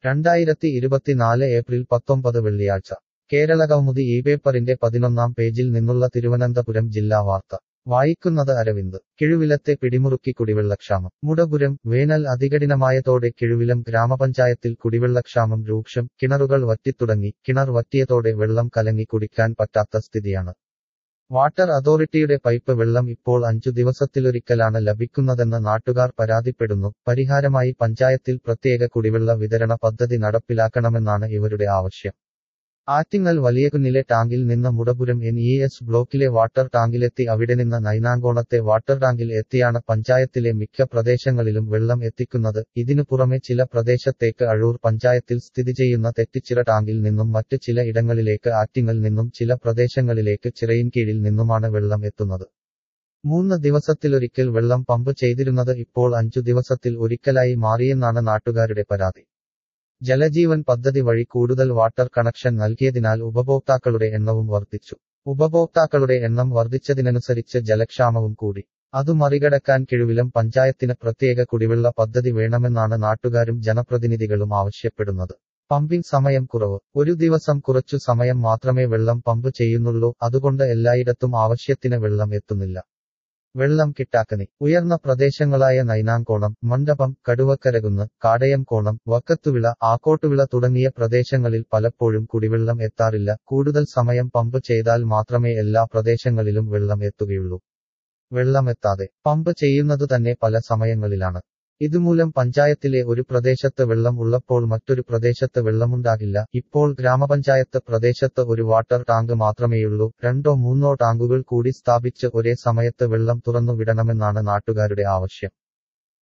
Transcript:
രണ്ടായിരത്തി ഇരുപത്തിനാല് ഏപ്രിൽ പത്തൊമ്പത് വെള്ളിയാഴ്ച കേരളകൗമുദി ഈ പേപ്പറിന്റെ പതിനൊന്നാം പേജിൽ നിന്നുള്ള തിരുവനന്തപുരം ജില്ലാ വാർത്ത വായിക്കുന്നത് അരവിന്ദ് കിഴുവിലത്തെ പിടിമുറുക്കി കുടിവെള്ളക്ഷാമം മുടപുരം വേനൽ അതികഠിനമായതോടെ കിഴുവിലം ഗ്രാമപഞ്ചായത്തിൽ കുടിവെള്ളക്ഷാമം രൂക്ഷം കിണറുകൾ വറ്റിത്തുടങ്ങി കിണർ വറ്റിയതോടെ വെള്ളം കലങ്ങി കുടിക്കാൻ പറ്റാത്ത സ്ഥിതിയാണ് വാട്ടർ അതോറിറ്റിയുടെ പൈപ്പ് വെള്ളം ഇപ്പോൾ അഞ്ചു ദിവസത്തിലൊരിക്കലാണ് ലഭിക്കുന്നതെന്ന് നാട്ടുകാർ പരാതിപ്പെടുന്നു പരിഹാരമായി പഞ്ചായത്തിൽ പ്രത്യേക കുടിവെള്ള വിതരണ പദ്ധതി നടപ്പിലാക്കണമെന്നാണ് ഇവരുടെ ആവശ്യം ആറ്റിങ്ങൽ വലിയകുന്നിലെ ടാങ്കിൽ നിന്ന് മുടപുരം എൻ ഇ എസ് ബ്ലോക്കിലെ വാട്ടർ ടാങ്കിലെത്തി അവിടെ നിന്ന് നൈനാങ്കോണത്തെ വാട്ടർ ടാങ്കിൽ എത്തിയാണ് പഞ്ചായത്തിലെ മിക്ക പ്രദേശങ്ങളിലും വെള്ളം എത്തിക്കുന്നത് ഇതിനു പുറമെ ചില പ്രദേശത്തേക്ക് അഴൂർ പഞ്ചായത്തിൽ സ്ഥിതി ചെയ്യുന്ന തെറ്റിച്ചിറ ടാങ്കിൽ നിന്നും മറ്റ് ചില ഇടങ്ങളിലേക്ക് ആറ്റിങ്ങൽ നിന്നും ചില പ്രദേശങ്ങളിലേക്ക് ചിറയിൻകീഴിൽ നിന്നുമാണ് വെള്ളം എത്തുന്നത് മൂന്ന് ദിവസത്തിലൊരിക്കൽ വെള്ളം പമ്പ് ചെയ്തിരുന്നത് ഇപ്പോൾ അഞ്ചു ദിവസത്തിൽ ഒരിക്കലായി മാറിയെന്നാണ് നാട്ടുകാരുടെ പരാതി ജലജീവൻ പദ്ധതി വഴി കൂടുതൽ വാട്ടർ കണക്ഷൻ നൽകിയതിനാൽ ഉപഭോക്താക്കളുടെ എണ്ണവും വർദ്ധിച്ചു ഉപഭോക്താക്കളുടെ എണ്ണം വർദ്ധിച്ചതിനനുസരിച്ച് ജലക്ഷാമവും കൂടി അത് മറികടക്കാൻ കിഴുവിലം പഞ്ചായത്തിന് പ്രത്യേക കുടിവെള്ള പദ്ധതി വേണമെന്നാണ് നാട്ടുകാരും ജനപ്രതിനിധികളും ആവശ്യപ്പെടുന്നത് പമ്പിംഗ് സമയം കുറവ് ഒരു ദിവസം കുറച്ചു സമയം മാത്രമേ വെള്ളം പമ്പ് ചെയ്യുന്നുള്ളൂ അതുകൊണ്ട് എല്ലായിടത്തും ആവശ്യത്തിന് വെള്ളം എത്തുന്നില്ല വെള്ളം കിട്ടാക്കനി ഉയർന്ന പ്രദേശങ്ങളായ നൈനാങ്കോണം മണ്ഡപം കടുവക്കരകുന്ന് കാടയംകോണം വക്കത്തുവിള ആക്കോട്ടുവിള തുടങ്ങിയ പ്രദേശങ്ങളിൽ പലപ്പോഴും കുടിവെള്ളം എത്താറില്ല കൂടുതൽ സമയം പമ്പ് ചെയ്താൽ മാത്രമേ എല്ലാ പ്രദേശങ്ങളിലും വെള്ളം എത്തുകയുള്ളൂ വെള്ളമെത്താതെ പമ്പ് ചെയ്യുന്നതു തന്നെ പല സമയങ്ങളിലാണ് ഇതുമൂലം പഞ്ചായത്തിലെ ഒരു പ്രദേശത്ത് വെള്ളം ഉള്ളപ്പോൾ മറ്റൊരു പ്രദേശത്ത് വെള്ളമുണ്ടാകില്ല ഇപ്പോൾ ഗ്രാമപഞ്ചായത്ത് പ്രദേശത്ത് ഒരു വാട്ടർ ടാങ്ക് മാത്രമേയുള്ളൂ രണ്ടോ മൂന്നോ ടാങ്കുകൾ കൂടി സ്ഥാപിച്ച് ഒരേ സമയത്ത് വെള്ളം തുറന്നു വിടണമെന്നാണ് നാട്ടുകാരുടെ ആവശ്യം